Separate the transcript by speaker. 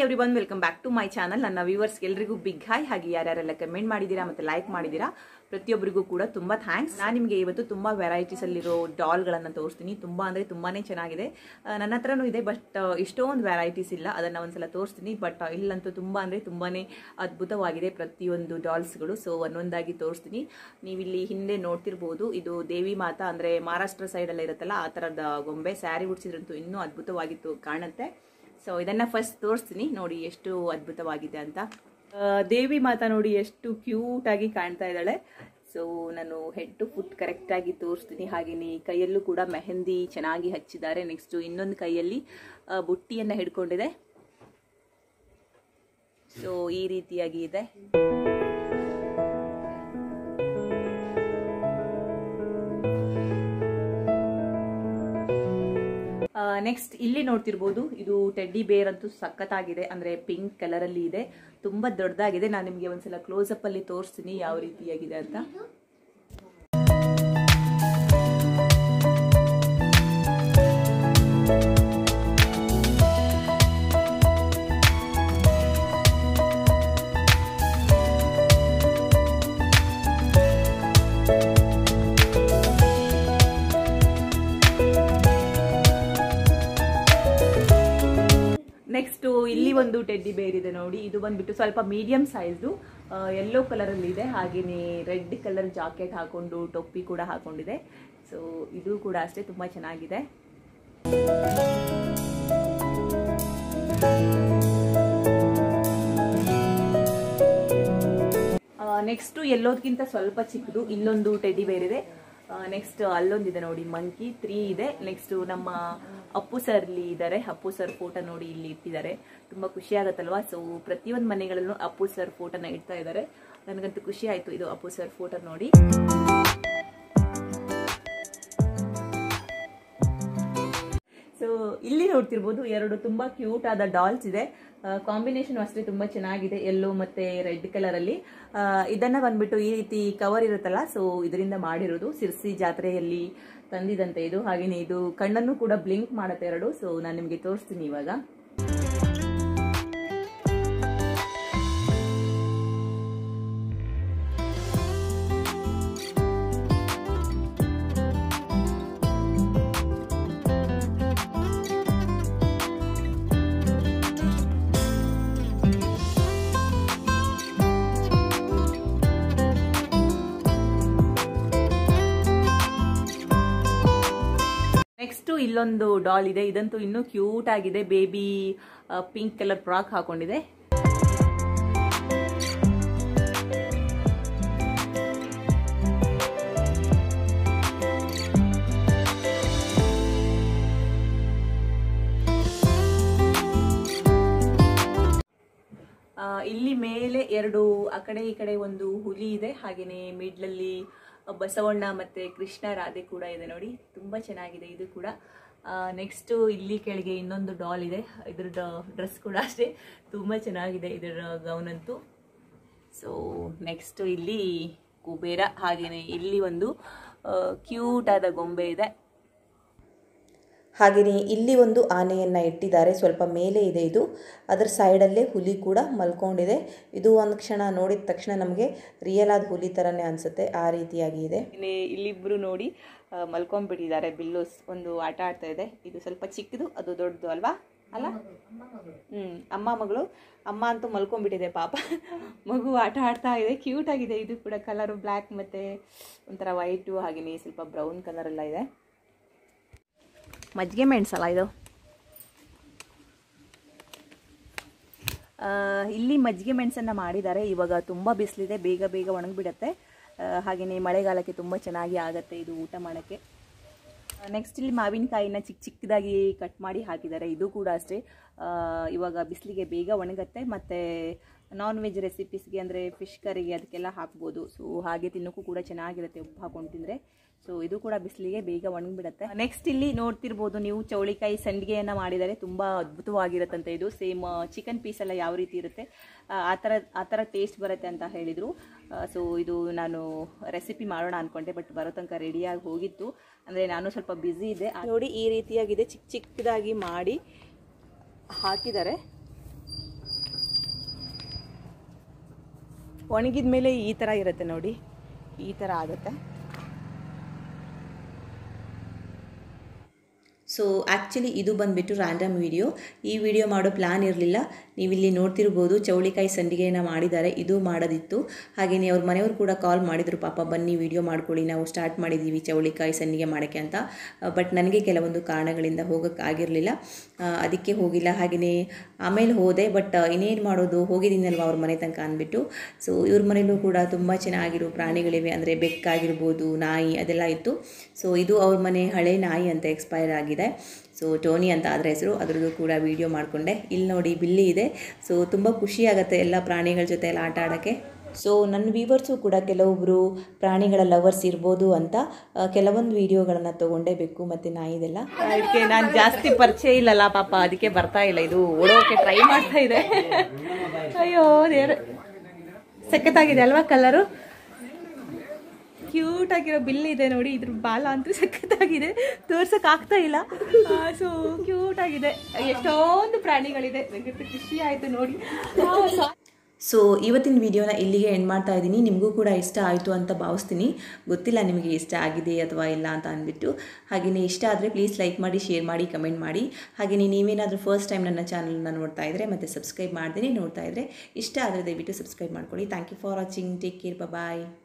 Speaker 1: every everyone welcome back to my channel ನನ್ನ viewers ಎಲ್ರಿಗೂ big hi ಹಾಗೆ ಯಾರ್ಯಾರೆಲ್ಲ ಕಮೆಂಟ್ ಮಾಡಿದ್ದೀರಾ ಮತ್ತೆ ಲೈಕ್ ಮಾಡಿದ್ದೀರಾ ಪ್ರತಿಯೊಬ್ಬರಿಗೂ ಕೂಡ ತುಂಬಾ ಥ್ಯಾಂಕ್ಸ್ ನಾನು ನಿಮಗೆ ಇವತ್ತು ತುಂಬಾ ವೆರೈಟೀಸ್ ಅಲ್ಲಿರೋ ಡಾಲ್ಗಳನ್ನು ತೋರಿಸ್ತೀನಿ ತುಂಬಾ ಅಂದ್ರೆ ತುಂಬಾನೇ ಚೆನ್ನಾಗಿದೆ ಆ, ನನ್ನ ಹತ್ರನೂ ಇದೆ ಬಟ್ ಇಷ್ಟೊಂದು ವೆರೈಟೀಸ್ ಇಲ್ಲ ಅದನ್ನ ಒಂದ್ಸಲ ತೋರಿಸ್ತೀನಿ ಬಟ್ ಇಲ್ಲಂತೂ ತುಂಬಾ ಅಂದ್ರೆ ತುಂಬಾನೇ ಅದ್ಭುತವಾಗಿದೆ ಪ್ರತಿಯೊಂದು ಡಾಲ್ಸ್ಗಳು ಸೊ ಒಂದೊಂದಾಗಿ ತೋರಿಸ್ತೀನಿ ನೀವಿಲ್ಲಿ ಹಿಂದೆ ನೋಡ್ತಿರ್ಬೋದು ಇದು ದೇವಿ ಮಾತಾ ಅಂದ್ರೆ ಮಹಾರಾಷ್ಟ್ರ ಸೈಡ್ ಎಲ್ಲ ಇರುತ್ತಲ್ಲ ಆ ತರದ ಗೊಂಬೆ ಸ್ಯಾರಿ ಉಡ್ಸಿದ್ರಂತೂ ಇನ್ನೂ ಅದ್ಭುತವಾಗಿತ್ತು ಕಾಣುತ್ತೆ ಸೊ ಇದನ್ನ ಫಸ್ಟ್ ತೋರಿಸ್ತೀನಿ ನೋಡಿ ಎಷ್ಟು ಅದ್ಭುತವಾಗಿದೆ ಅಂತ ಆ, ದೇವಿ ಮಾತಾ ನೋಡಿ ಎಷ್ಟು ಕ್ಯೂಟ್ ಆಗಿ ಕಾಣ್ತಾ ಇದ್ದಾಳೆ ಸೊ ನಾನು ಹೆಡ್ ಟು ಫುಟ್ ಕರೆಕ್ಟ್ ಆಗಿ ತೋರಿಸ್ತೀನಿ ಹಾಗೆಯೇ ಕೈಯಲ್ಲೂ ಕೂಡ ಮೆಹಂದಿ ಚೆನ್ನಾಗಿ ಹಚ್ಚಿದ್ದಾರೆ ನೆಕ್ಸ್ಟ್ ಇನ್ನೊಂದು ಕೈಯಲ್ಲಿ ಆ, ಬುಟ್ಟಿಯನ್ನ ಹಿಡ್ಕೊಂಡಿದೆ ಸೊ ಈ ರೀತಿಯಾಗಿ ಇದೆ ನೆಕ್ಸ್ಟ್ ಇಲ್ಲಿ ನೋಡ್ತಿರ್ಬೋದು ಇದು ಟೆಡ್ಡಿ ಬೇರ್ ಅಂತೂ ಸಖತ್ತಾಗಿದೆ ಅಂದ್ರೆ ಪಿಂಕ್ ಕಲರ್ ಅಲ್ಲಿ ಇದೆ ತುಂಬಾ ದೊಡ್ಡದಾಗಿದೆ ನಾನು ನಿಮಗೆ ಒಂದ್ಸಲ ಕ್ಲೋಸ್ ಅಪ್ ಅಲ್ಲಿ ತೋರಿಸ್ತೀನಿ ಯಾವ ರೀತಿಯಾಗಿದೆ ಅಂತ ನೆಕ್ಸ್ಟ್ ಇಲ್ಲಿ ಒಂದು ಟೆಡ್ಡಿ ಬೇರ್ ಇದೆ ನೋಡಿ ಇದು ಬಂದ್ಬಿಟ್ಟು ಸ್ವಲ್ಪ ಮೀಡಿಯಂ ಸೈಜ್ದು ಯೆಲ್ಲೋ ಕಲರ್ ಅಲ್ಲಿ ಇದೆ ಹಾಗೇನೆ ರೆಡ್ ಕಲರ್ ಜಾಕೆಟ್ ಹಾಕೊಂಡು ಟೊಪ್ಪಿ ಕೂಡ ಹಾಕೊಂಡಿದೆ ಸೊ ಇದು ಕೂಡ ಅಷ್ಟೇ ತುಂಬಾ ಚೆನ್ನಾಗಿದೆ ನೆಕ್ಸ್ಟ್ ಎಲ್ಲೋದ್ಕಿಂತ ಸ್ವಲ್ಪ ಚಿಕ್ಕದು ಇಲ್ಲೊಂದು ಟೆಡ್ಡಿ ಬೇರ್ ಇದೆ ನೆಕ್ಸ್ಟ್ ಅಲ್ಲೊಂದಿದೆ ನೋಡಿ ಮಂಕಿ ತ್ರೀ ಇದೆ ನೆಕ್ಸ್ಟ್ ನಮ್ಮ ಅಪ್ಪು ಸರ್ ಇಲ್ಲಿ ಇದ್ದಾರೆ ಅಪ್ಪು ಸರ್ ಫೋಟೋ ನೋಡಿ ಇಲ್ಲಿ ಇಟ್ಟಿದ್ದಾರೆ ತುಂಬಾ ಖುಷಿ ಆಗತ್ತಲ್ವಾ ಸೊ ಪ್ರತಿಯೊಂದು ಮನೆಗಳಲ್ಲೂ ಅಪ್ಪು ಸರ್ ಫೋಟೋನ ಇಡ್ತಾ ಇದ್ದಾರೆ ನನಗಂತೂ ಖುಷಿ ಆಯ್ತು ಇದು ಅಪ್ಪು ಸರ್ ಫೋಟೋ ನೋಡಿ ಸೊ ಇಲ್ಲಿ ನೋಡ್ತಿರ್ಬೋದು ಎರಡು ತುಂಬಾ ಕ್ಯೂಟ್ ಆದ ಡಾಲ್ಸ್ ಇದೆ ಕಾಂಬಿನೇಷನ್ ಅಷ್ಟೇ ತುಂಬಾ ಚೆನ್ನಾಗಿದೆ ಯೆಲ್ಲೋ ಮತ್ತೆ ರೆಡ್ ಕಲರ್ ಅಲ್ಲಿ ಆ, ಇದನ್ನ ಬಂದ್ಬಿಟ್ಟು ಈ ರೀತಿ ಕವರ್ ಇರುತ್ತಲ್ಲ ಸೊ ಇದರಿಂದ ಮಾಡಿರೋದು ಸಿರ್ಸಿ ಜಾತ್ರೆಯಲ್ಲಿ ತಂದಿದಂತೆ ಇದು ಹಾಗೇನೆ ಇದು ಕಣ್ಣನ್ನು ಕೂಡ ಬ್ಲಿಂಕ್ ಮಾಡುತ್ತೆ ಎರಡು ಸೊ ನಾನು ನಿಮಗೆ ತೋರಿಸ್ತೀನಿ ಇವಾಗ ನೆಕ್ಸ್ಟ್ ಇಲ್ಲೊಂದು ಡಾಲ್ ಇದೆ ಇದಂತೂ ಇನ್ನೂ ಕ್ಯೂಟ್ ಆಗಿದೆ ಬೇಬಿ ಪಿಂಕ್ ಕಲರ್ ಫ್ರಾಕ್ ಹಾಕೊಂಡಿದೆ ಆ, ಇಲ್ಲಿ ಮೇಲೆ ಎರಡು ಆ ಕಡೆ ಈ ಕಡೆ ಒಂದು ಹುಲಿ ಇದೆ ಹಾಗೇನೆ ಮಿಡ್ಲಲ್ಲಿ ಬಸವಣ್ಣ ಮತ್ತೆ ಕೃಷ್ಣ ರಾಧೆ ಕೂಡ ಇದೆ ನೋಡಿ ತುಂಬಾ ಚೆನ್ನಾಗಿದೆ ಇದು ಕೂಡ ನೆಕ್ಸ್ಟ್ ಇಲ್ಲಿ ಕೆಳಗೆ ಇನ್ನೊಂದು ಡಾಲ್ ಇದೆ ಇದ್ರದ್ದು ಡ್ರೆಸ್ ಕೂಡ ಅಷ್ಟೇ ತುಂಬಾ ಚೆನ್ನಾಗಿದೆ ಇದರ ಗೌನ್ ಅಂತೂ ಸೊ ನೆಕ್ಸ್ಟ್ ಇಲ್ಲಿ ಕುಬೇರ ಹಾಗೇನೆ ಇಲ್ಲಿ ಒಂದು ಕ್ಯೂಟ್ ಆದ ಗೊಂಬೆ ಇದೆ
Speaker 2: ಹಾಗೆಯೇ ಇಲ್ಲಿ ಒಂದು ಆನೆಯನ್ನು ಇಟ್ಟಿದ್ದಾರೆ ಸ್ವಲ್ಪ ಮೇಲೆ ಇದೆ ಇದು ಅದರ ಸೈಡಲ್ಲೇ ಹುಲಿ ಕೂಡ ಮಲ್ಕೊಂಡಿದೆ ಇದು ಒಂದು ಕ್ಷಣ ನೋಡಿದ ತಕ್ಷಣ ನಮಗೆ ರಿಯಲ್ ಆದ ಹುಲಿ ಥರನೇ ಅನಿಸುತ್ತೆ ಆ ರೀತಿಯಾಗಿ ಇದೆ
Speaker 1: ಇಲ್ಲಿ ಇಲ್ಲಿಬ್ರು ನೋಡಿ ಆ, ಮಲ್ಕೊಂಡ್ಬಿಟ್ಟಿದ್ದಾರೆ ಬಿಲ್ಲು ಸ್- ಒಂದು ಆಟ ಆಡ್ತಾ ಇದೆ ಇದು ಸ್ವಲ್ಪ ಚಿಕ್ಕದು ಅದು ದೊಡ್ಡದು ಅಲ್ವಾ ಅಲ್ಲ ಹ್ಮ್ ಅಮ್ಮ ಮಗಳು ಅಮ್ಮ ಅಂತೂ ಮಲ್ಕೊಂಡ್ಬಿಟ್ಟಿದೆ ಪಾಪ ಮಗು ಆಟ ಆಡ್ತಾ ಇದೆ ಕ್ಯೂಟ್ ಆಗಿದೆ ಇದು ಕೂಡ ಕಲರ್ ಬ್ಲ್ಯಾಕ್ ಮತ್ತೆ ಒಂಥರ ವೈಟು ಹಾಗೆಯೇ ಸ್ವಲ್ಪ ಬ್ರೌನ್ ಕಲರ್ ಎಲ್ಲ ಇದೆ ಮಜ್ಜಿಗೆ ಮೆಣಸಲ್ಲ ಇದು ಆ, ಇಲ್ಲಿ ಮಜ್ಜಿಗೆ ಮೆಣಸನ್ನ ಮಾಡಿದ್ದಾರೆ ಇವಾಗ ತುಂಬ ಬಿಸಿಲಿದೆ ಬೇಗ ಬೇಗ ಒಣಗಿಬಿಡತ್ತೆ ಹಾಗೆಯೇ ಮಳೆಗಾಲಕ್ಕೆ ತುಂಬ ಚೆನ್ನಾಗಿ ಆಗತ್ತೆ ಇದು ಊಟ ಮಾಡೋಕ್ಕೆ ನೆಕ್ಸ್ಟ್ ಇಲ್ಲಿ ಮಾವಿನಕಾಯಿನ ಚಿಕ್ಕ ಚಿಕ್ಕದಾಗಿ ಕಟ್ ಮಾಡಿ ಹಾಕಿದ್ದಾರೆ ಇದು ಕೂಡ ಅಷ್ಟೇ ಆ, ಇವಾಗ ಬಿಸಿಲಿಗೆ ಬೇಗ ಒಣಗತ್ತೆ ಮತ್ತು ನಾನ್ ವೆಜ್ ರೆಸಿಪೀಸ್ಗೆ ಅಂದರೆ ಫಿಶ್ ಕರಿಗೆ ಅದಕ್ಕೆಲ್ಲ ಹಾಕ್ಬೋದು ಸೊ ಹಾಗೆ ತಿನ್ನೋಕ್ಕೂ ಕೂಡ ಚೆನ್ನಾಗಿರುತ್ತೆ ಉಪ್ಪು ಹಾಕೊಂಡು ತಿಂದರೆ ಸೊ ಇದು ಕೂಡ ಬಿಸಿಲಿಗೆ ಬೇಗ ಒಣಗಿಬಿಡುತ್ತೆ ನೆಕ್ಸ್ಟ್ ಇಲ್ಲಿ ನೋಡ್ತಿರ್ಬೋದು ನೀವು ಚೌಳಿಕಾಯಿ ಸಂಡಿಗೆಯನ್ನ ಮಾಡಿದರೆ ತುಂಬಾ ಅದ್ಭುತವಾಗಿರುತ್ತಂತೆ ಇದು ಸೇಮ್ ಚಿಕನ್ ಪೀಸ್ ಎಲ್ಲ ಯಾವ ರೀತಿ ಇರುತ್ತೆ ಆ, ಆ ಥರ ಆ ಥರ ಟೇಸ್ಟ್ ಬರುತ್ತೆ ಅಂತ ಹೇಳಿದರು ಸೊ ಇದು ನಾನು ರೆಸಿಪಿ ಮಾಡೋಣ ಅನ್ಕೊಂಡೆ ಬಟ್ ಬರೋ ತನಕ ರೆಡಿಯಾಗಿ ಹೋಗಿತ್ತು ಅಂದರೆ ನಾನು ಸ್ವಲ್ಪ ಬ್ಯುಸಿ ಇದೆ ನೋಡಿ ಈ ರೀತಿಯಾಗಿದೆ ಚಿಕ್ಕ ಚಿಕ್ಕದಾಗಿ ಮಾಡಿ ಹಾಕಿದ್ದಾರೆ ಒಣಗಿದ ಮೇಲೆ ಈ ಥರ ಇರುತ್ತೆ ನೋಡಿ ಈ ಥರ ಆಗುತ್ತೆ
Speaker 2: ಸೊ ಆ್ಯಕ್ಚುಲಿ ಇದು ಬಂದುಬಿಟ್ಟು ರ್ಯಾಂಡಮ್ ವಿಡಿಯೋ ಈ ವಿಡಿಯೋ ಮಾಡೋ ಪ್ಲ್ಯಾನ್ ಇರಲಿಲ್ಲ ನೀವಿಲ್ಲಿ ನೋಡ್ತಿರ್ಬೋದು ಚೌಳಿಕಾಯಿ ಸಂಡಿಗೆನ ಮಾಡಿದ್ದಾರೆ ಇದು ಮಾಡೋದಿತ್ತು ಹಾಗೆಯೇ ಅವ್ರ ಮನೆಯವರು ಕೂಡ ಕಾಲ್ ಮಾಡಿದರು ಪಾಪ ಬನ್ನಿ ವಿಡಿಯೋ ಮಾಡ್ಕೊಳ್ಳಿ ನಾವು ಸ್ಟಾರ್ಟ್ ಮಾಡಿದ್ದೀವಿ ಚೌಳಿಕಾಯಿ ಸಂಡಿಗೆ ಮಾಡೋಕ್ಕೆ ಅಂತ ಬಟ್ ನನಗೆ ಕೆಲವೊಂದು ಕಾರಣಗಳಿಂದ ಹೋಗೋಕ್ಕೆ ಆಗಿರಲಿಲ್ಲ ಅದಕ್ಕೆ ಹೋಗಿಲ್ಲ ಹಾಗೆಯೇ ಆಮೇಲೆ ಹೋದೆ ಬಟ್ ಇನ್ನೇನು ಮಾಡೋದು ಹೋಗಿದ್ದೀನಲ್ವ ಅವ್ರ ಮನೆ ತನಕ ಅಂದ್ಬಿಟ್ಟು ಸೊ ಇವ್ರ ಮನೇಲೂ ಕೂಡ ತುಂಬ ಚೆನ್ನಾಗಿರೋ ಪ್ರಾಣಿಗಳಿವೆ ಅಂದರೆ ಬೆಕ್ಕಾಗಿರ್ಬೋದು ನಾಯಿ ಅದೆಲ್ಲ ಇತ್ತು ಸೊ ಇದು ಅವ್ರ ಮನೆ ಹಳೆ ನಾಯಿ ಅಂತ ಎಕ್ಸ್ಪೈರ್ ಆಗಿದೆ ಸೊ ಟೋನಿ ಅಂತ ಅದರ ಹೆಸರು ಅದರದ್ದು ಕೂಡ ವಿಡಿಯೋ ಮಾಡಿಕೊಂಡೆ ಇಲ್ಲಿ ನೋಡಿ ಬಿಲ್ಲಿ ಇದೆ ಸೊ ತುಂಬ ಖುಷಿ ಆಗುತ್ತೆ ಎಲ್ಲ ಪ್ರಾಣಿಗಳ ಜೊತೆ ಎಲ್ಲ ಆಟ ಆಡೋಕ್ಕೆ ಸೊ ನನ್ನ ವ್ಯೂವರ್ಸು ಕೂಡ ಕೆಲವೊಬ್ಬರು ಪ್ರಾಣಿಗಳ ಲವರ್ಸ್ ಇರ್ಬೋದು ಅಂತ ಆ, ಕೆಲವೊಂದು ವೀಡಿಯೋಗಳನ್ನು ತೊಗೊಂಡೇ ಬೇಕು ಮತ್ತು ನಾಯಿದೆಲ್ಲ
Speaker 1: ಅದಕ್ಕೆ ನಾನು ಜಾಸ್ತಿ ಪರಿಚಯ ಇಲ್ಲಲ್ಲ ಪಾಪ ಅದಕ್ಕೆ ಬರ್ತಾ ಇಲ್ಲ ಇದು ಓಡೋಕೆ ಟ್ರೈ ಮಾಡ್ತಾ ಇದೆ ಅಯ್ಯೋ ದೇವ್ರೆ ಸಖತ್ತಾಗಿದೆ ಅಲ್ವಾ ಕಲರು ಕ್ಯೂಟ್ ಆಗಿರೋ ಬಿಲ್ ಇದೆ ನೋಡಿ ಇದ್ರ ಬಾಲ ಅಂತೂ ಸಖತ್ತಾಗಿದೆ ತೋರ್ಸಕ್ ಆಗ್ತಾ ಇಲ್ಲ ಸೊ ಕ್ಯೂಟ್ ಆಗಿದೆ ಎಷ್ಟೊಂದು ಪ್ರಾಣಿಗಳಿದೆ ನಂಗೆ ಖುಷಿ ಆಯ್ತು ನೋಡಿ ಆ, ಸಾ-
Speaker 2: ಸೊ ಇವತ್ತಿನ ವಿಡಿಯೋನ ಇಲ್ಲಿಗೆ ಎಂಡ್ ಮಾಡ್ತಾ ಇದ್ದೀನಿ ನಿಮಗೂ ಕೂಡ ಇಷ್ಟ ಆಯಿತು ಅಂತ ಭಾವಿಸ್ತೀನಿ ಗೊತ್ತಿಲ್ಲ ನಿಮಗೆ ಇಷ್ಟ ಆಗಿದೆ ಅಥವಾ ಇಲ್ಲ ಅಂತ ಅಂದ್ಬಿಟ್ಟು ಹಾಗೆಯೇ ಇಷ್ಟ ಆದರೆ ಪ್ಲೀಸ್ ಲೈಕ್ ಮಾಡಿ ಶೇರ್ ಮಾಡಿ ಕಮೆಂಟ್ ಮಾಡಿ ಹಾಗೆಯೇ ನೀವೇನಾದರೂ ಫಸ್ಟ್ ಟೈಮ್ ನನ್ನ ಚಾನಲ್ನ ನೋಡ್ತಾ ಇದ್ದರೆ ಮತ್ತು ಸಬ್ಸ್ಕ್ರೈಬ್ ಮಾಡ್ತೀನಿ ನೋಡ್ತಾ ಇದ್ದರೆ ಇಷ್ಟ ಆದರೆ ದಯವಿಟ್ಟು ಸಬ್ಸ್ಕ್ರೈಬ್ ಮಾಡ್ಕೊಳ್ಳಿ thank you for watching take care bye